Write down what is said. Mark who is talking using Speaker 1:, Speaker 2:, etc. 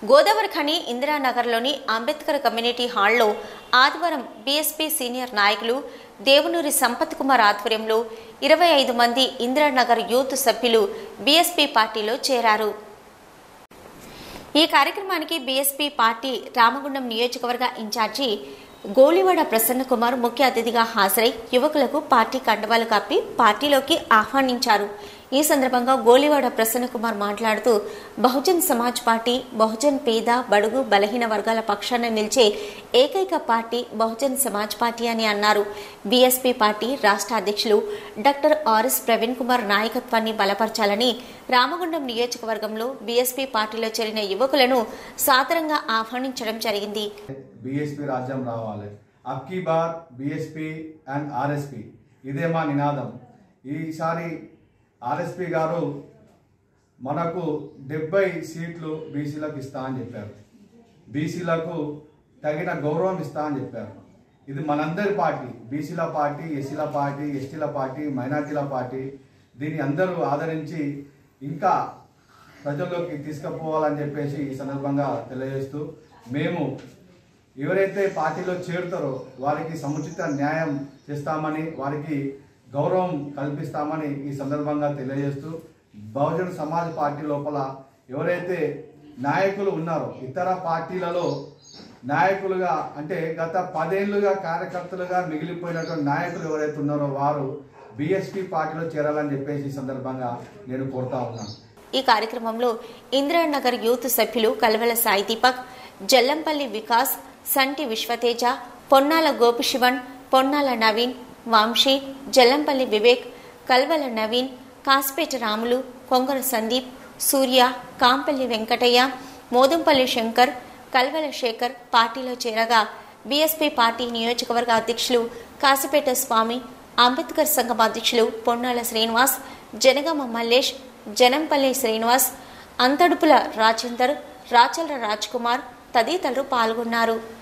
Speaker 1: గోదావరి ఖని ఇందిరానగర్లోని అంబేద్కర్ కమ్యూనిటీ హాల్లో ఆదివారం బీఎస్పీ సీనియర్ నాయకులు దేవునూరి సంపత్ కుమార్ ఆధ్వర్యంలో ఇరవై ఐదు మంది ఇందిరానగర్ యూత్ సభ్యులు బీఎస్పీ పార్టీలో చేరారు ఈ కార్యక్రమానికి బీఎస్పీ పార్టీ రామగుండం నియోజకవర్గ ఇన్ఛార్జి గోలివాడ ప్రసన్న కుమార్ ముఖ్య అతిథిగా హాజరై యువకులకు పార్టీ కండవాలు కప్పి పార్టీలోకి ఆహ్వానించారు ఈ సందర్భంగా గోలివాడ ప్రసన్న కుమార్ మాట్లాడుతూ బహుజన్ సమాజ్ పార్టీ బహుజన్ పేద బడుగు బలహీన వర్గాల పక్షాన నిలిచే ఏకైక పార్టీ బహుజన్ సమాజ్ పార్టీ అని అన్నారు బీఎస్పీ పార్టీ రాష్ట్ర అధ్యక్షులు డాక్టర్ ఆర్ఎస్ ప్రవీణ్ కుమార్ నాయకత్వాన్ని బలపరచాలని రామగుండం నియోజకవర్గంలో బీఎస్పీ పార్టీలో చేరిన యువకులను సాదరంగా ఆహ్వానించడం జరిగింది
Speaker 2: బీఎస్పీ రాజ్యం రావాలి అబ్కీ బార్ బీఎస్పీ అండ్ ఆర్ఎస్పీ ఇదే మా నినాదం ఈసారి ఆర్ఎస్పీ గారు మనకు డెబ్బై సీట్లు బీసీలకు ఇస్తా అని చెప్పారు బీసీలకు తగిన గౌరవం ఇస్తా అని చెప్పారు ఇది మనందరి పార్టీ బీసీల పార్టీ ఎస్సీల పార్టీ ఎస్టీల పార్టీ మైనార్టీల పార్టీ దీన్ని అందరూ ఆదరించి ఇంకా ప్రజల్లోకి తీసుకుపోవాలని చెప్పేసి ఈ సందర్భంగా తెలియజేస్తూ మేము ఎవరైతే పార్టీలో చేరుతారో వారికి సముచిత న్యాయం చేస్తామని వారికి గౌరవం కల్పిస్తామని ఈ సందర్భంగా తెలియజేస్తూ బహుజన సమాజ్ పార్టీ లోపల ఎవరైతే నాయకులు ఉన్నారో ఇతర పార్టీలలో నాయకులుగా అంటే గత పదేళ్లుగా కార్యకర్తలుగా మిగిలిపోయినటువంటి నాయకులు ఎవరైతే ఉన్నారో వారు బీఎస్పీ పార్టీలో చేరాలని చెప్పేసి ఈ సందర్భంగా నేను కోరుతా ఉన్నాను
Speaker 1: ఈ కార్యక్రమంలో ఇందిరానగర్ యూత్ సభ్యులు కల్వల సాయి దీపక్ జల్లంపల్లి వికాస్ సంటి విశ్వతేజ పొన్నాల గోపిశివన్ పొన్నాల నవీన్ వంశీ జల్లంపల్లి వివేక్ కల్వల నవీన్ కాసిపేట రాములు కొంగర సందీప్ సూర్య కాంపల్లి వెంకటయ్య మోదంపల్లి శంకర్ కల్వల శేఖర్ పార్టీలో చేరగా బీఎస్పీ పార్టీ నియోజకవర్గ అధ్యక్షులు కాసిపేట స్వామి అంబేద్కర్ సంఘం అధ్యక్షులు పొన్నాల శ్రీనివాస్ జనగామ మల్లేష్ జనంపల్లి శ్రీనివాస్ అంతడుపుల రాజేందర్ రాచల రాజ్ కుమార్ తదితరులు పాల్గొన్నారు